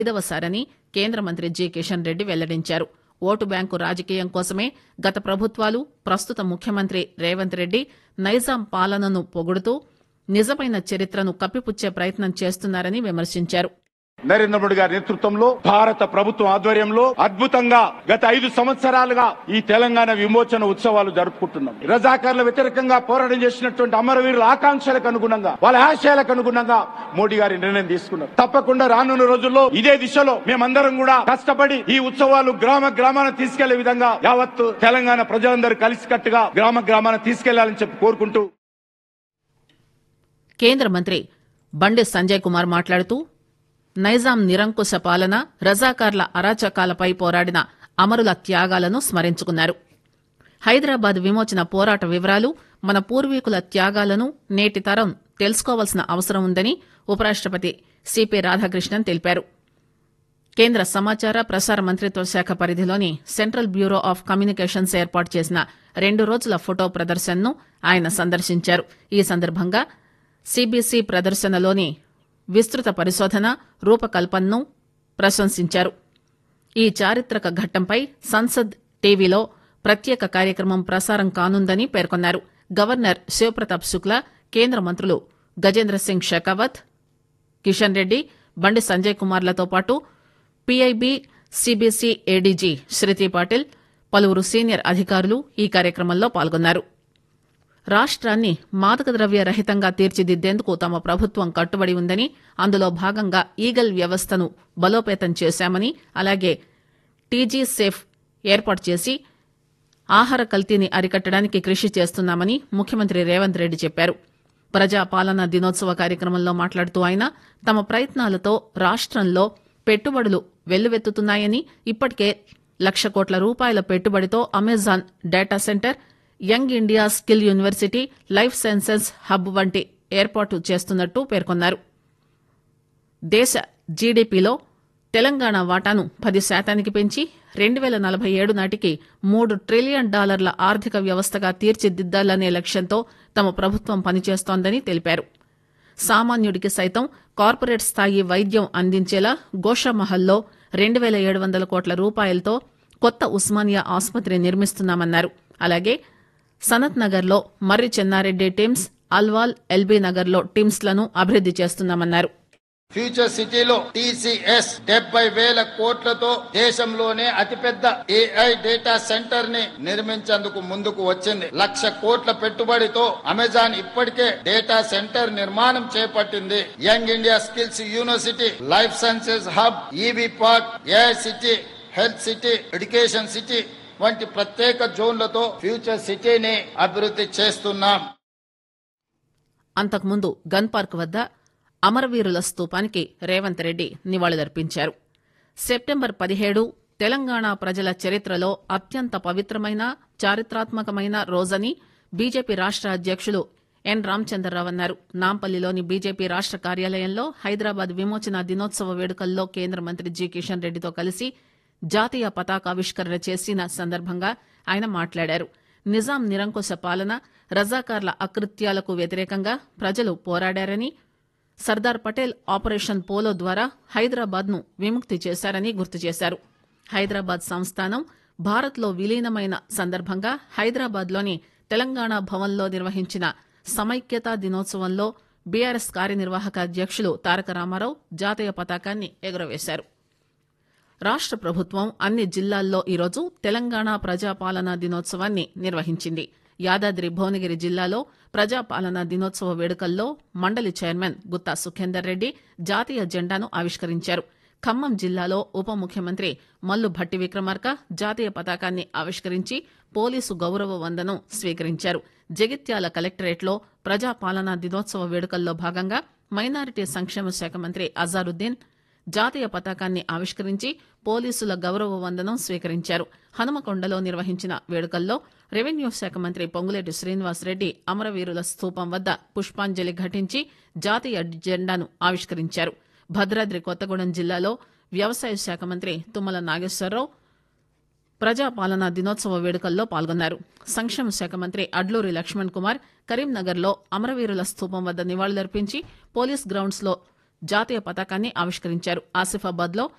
ఐదవసారని కేంద్ర మంత్రి జి కిషన్ రెడ్డి వెల్లడించారు ఓటు బ్యాంకు రాజకీయం కోసమే గత ప్రభుత్వాలు ప్రస్తుత ముఖ్యమంత్రి రేవంత్ రెడ్డి నైజాం పాలనను పొగుడుతూ నిజమైన చరిత్రను కప్పిపుచ్చే ప్రయత్నం చేస్తున్నారని విమర్శించారు నరేంద్ర మోడీ గారి నేతృత్వంలో భారత ప్రభుత్వం ఆధ్వర్యంలో అద్భుతంగా గత ఐదు సంవత్సరాలుగా ఈ తెలంగాణ విమోచన ఉత్సవాలు జరుపుకుంటున్నాం రజాకార్ల వ్యతిరేకంగా పోరాటం చేసినటువంటి అమరవీరుల ఆకాంక్షలకు అనుగుణంగా వాళ్ళ ఆశయాలకు అనుగుణంగా మోడీ గారి నిర్ణయం తీసుకున్నారు తప్పకుండా రానున్న రోజుల్లో ఇదే దిశలో మేమందరం కూడా కష్టపడి ఈ ఉత్సవాలు గ్రామ గ్రామాన తీసుకెళ్లే విధంగా యావత్తు తెలంగాణ ప్రజలందరూ కలిసికట్టుగా గ్రామ గ్రామాన తీసుకెళ్లాలని చెప్పి కోరుకుంటూ కేంద్ర మంత్రి బండి సంజయ్ కుమార్ మాట్లాడుతూ నైజాం నిరంకుశ పాలన రజాకార్ల అరాచకాలపై పోరాడిన అమరుల త్యాగాలను స్మరించుకున్నారు హైదరాబాద్ విమోచన పోరాట వివరాలు మన పూర్వీకుల త్యాగాలను నేటి తరం తెలుసుకోవాల్సిన అవసరం ఉందని ఉపరాష్టపతి సిపి రాధాకృష్ణన్ తెలిపారు కేంద్ర సమాచార ప్రసార మంత్రిత్వ శాఖ పరిధిలోని సెంట్రల్ బ్యూరో ఆఫ్ కమ్యూనికేషన్స్ ఏర్పాటు చేసిన రెండు రోజుల ఫోటో ప్రదర్శనను ఆయన సందర్శించారు ఈ సందర్భంగా సిబిసి ప్రదర్శనలోని విస్తృత పరిశోధన రూపకల్పనను ప్రశంసించారు ఈ చారిత్రక ఘట్టంపై సంసద్ టీవీలో ప్రత్యేక కార్యక్రమం ప్రసారం కానుందని పేర్కొన్నారు గవర్నర్ శివప్రతాప్ శుక్లా కేంద్ర మంత్రులు గజేంద్ర సింగ్ షెకావత్ కిషన్ రెడ్డి బండి సంజయ్ కుమార్లతో పాటు PIB CBC ADG Shruti Patil పలువురు సీనియర్ అధికారులు ఈ కార్యక్రమంలో పాల్గొన్నారు రాష్ట్రాన్ని మాదక ద్రవ్య రహితంగా తీర్చిదిద్దేందుకు తమ ప్రభుత్వం కట్టుబడి ఉందని అందులో భాగంగా ఈగల్ వ్యవస్థను బలోపేతం చేశామని అలాగే టీజీ సేఫ్ ఏర్పాటు చేసి ఆహార కల్తీని అరికట్టడానికి కృషి చేస్తున్నామని ముఖ్యమంత్రి రేవంత్ రెడ్డి చెప్పారు ప్రజా పాలనా దినోత్సవ కార్యక్రమంలో మాట్లాడుతూ ఆయన తమ ప్రయత్నాలతో రాష్ట్రంలో పెట్టుబడులు వెల్లువెత్తుతున్నాయని ఇప్పటికే లక్ష కోట్ల రూపాయల పెట్టుబడితో Amazon data centre Young India Skill University life sciences hub వంటి ఏర్పాటు చేస్తున్నట్టు పేర్కొన్నారు దేశ జీడీపీలో తెలంగాణ వాటాను పది శాతానికి పెంచి రెండు వేల నలభై ఏడు నాటికి మూడు ట్రిలియన్ డాలర్ల ఆర్థిక వ్యవస్థగా తీర్చిదిద్దాలనే లక్ష్యంతో తమ ప్రభుత్వం పనిచేస్తోందని తెలిపారు సామాన్యుడికి సైతం కార్పొరేట్ స్థాయి వైద్యం అందించేలా గోషామహల్లో రెండు వేల ఏడు వందల కోట్ల రూపాయలతో కొత్త ఉస్మానియా ఆసుపత్రి నిర్మిస్తున్నామన్నారు అలాగే సనత్ నగర్లో మర్రి చెన్నారెడ్డి టిమ్స్ అల్వాల్ ఎల్బీ నగర్లో టిమ్స్లను అభివృద్ది చేస్తున్నామన్నారు ఫ్యూచర్ సిటీలో టీసీఎస్ డెబ్బై వేల కోట్లతో దేశంలోనే అతిపెద్ద ఏఐ డేటా సెంటర్ ని నిర్మించేందుకు ముందుకు వచ్చింది లక్ష కోట్ల పెట్టుబడితో అమెజాన్ ఇప్పటికే డేటా సెంటర్ నిర్మాణం చేపట్టింది Young India Skills University life sciences hub EV park AI city health city education city వంటి ప్రత్యేక జోన్లతో ఫ్యూచర్ సిటీని అభివృద్ధి చేస్తున్నాం అంతకుముందు గన్ పార్క్ వద్ద అమరవీరుల స్తూపానికి రేవంత్ రెడ్డి నివాళులర్పించారు సెప్టెంబర్ పదిహేడు తెలంగాణ ప్రజల చరిత్రలో అత్యంత పవిత్రమైన చారిత్రాత్మకమైన రోజని బీజేపీ రాష్ట అధ్యక్షులు ఎన్ రామచంద్రరావు అన్నారు నాంపల్లిలోని బీజేపీ రాష్ట కార్యాలయంలో హైదరాబాద్ విమోచన దినోత్సవ వేడుకల్లో కేంద్ర మంత్రి జి కిషన్ రెడ్డితో కలిసి జాతీయ పతాకావిష్కరణ చేసిన సందర్భంగా ఆయన మాట్లాడారు నిజాం నిరంకుశ పాలన రజాకార్ల అకృత్యాలకు వ్యతిరేకంగా ప్రజలు పోరాడారని సర్దార్ పటేల్ ఆపరేషన్ పోలో ద్వారా హైదరాబాద్ ను విముక్తి చేశారని గుర్తు చేశారు హైదరాబాద్ సంస్థానం భారత్లో విలీనమైన సందర్భంగా హైదరాబాద్లోని తెలంగాణ భవన్లో నిర్వహించిన సమైక్యతా దినోత్సవంలో బీఆర్ఎస్ కార్యనిర్వాహక అధ్యక్షులు తారక రామారావు జాతీయ పతాకాన్ని ఎగురవేశారు రాష్ట ప్రభుత్వం అన్ని జిల్లాల్లో ఈరోజు తెలంగాణ ప్రజాపాలనా దినోత్సవాన్ని నిర్వహించింది యాదాద్రి భువనగిరి జిల్లాలో ప్రజాపాలనా దినోత్సవ వేడుకల్లో మండలి చైర్మన్ గుత్తా సుఖేందర్ రెడ్డి జాతీయ జెండాను ఆవిష్కరించారు ఖమ్మం జిల్లాలో ఉప ముఖ్యమంత్రి మల్లు భట్టి విక్రమార్క జాతీయ పతాకాన్ని ఆవిష్కరించి పోలీసు గౌరవ వందనం స్వీకరించారు జగిత్యాల కలెక్టరేట్లో ప్రజాపాలనా దినోత్సవ వేడుకల్లో భాగంగా మైనారిటీ సంక్షేమ శాఖ మంత్రి అజారుద్దీన్ జాతీయ పతాకాన్ని ఆవిష్కరించి పోలీసుల గౌరవ వందనం స్వీకరించారు హనుమకొండలో నిర్వహించిన వేడుకల్లో రెవెన్యూ శాఖ మంత్రి పొంగులేటి శ్రీనివాసరెడ్డి అమరవీరుల స్థూపం వద్ద పుష్పాంజలి ఘటించి జాతీయ జెండాను ఆవిష్కరించారు భద్రాద్రి కొత్తగూడెం జిల్లాలో వ్యవసాయ శాఖ మంత్రి తుమ్మల నాగేశ్వరరావు ప్రజాపాలనా దినోత్సవ వేడుకల్లో పాల్గొన్నారు సంక్షేమ శాఖ మంత్రి అడ్లూరి లక్ష్మణ్ కుమార్ కరీంనగర్లో అమరవీరుల స్థూపం వద్ద నివాళులర్పించి పోలీస్ గ్రౌండ్స్ లో జాతీయ పతాకాన్ని ఆవిష్కరించారు ఆసిఫాబాద్ లో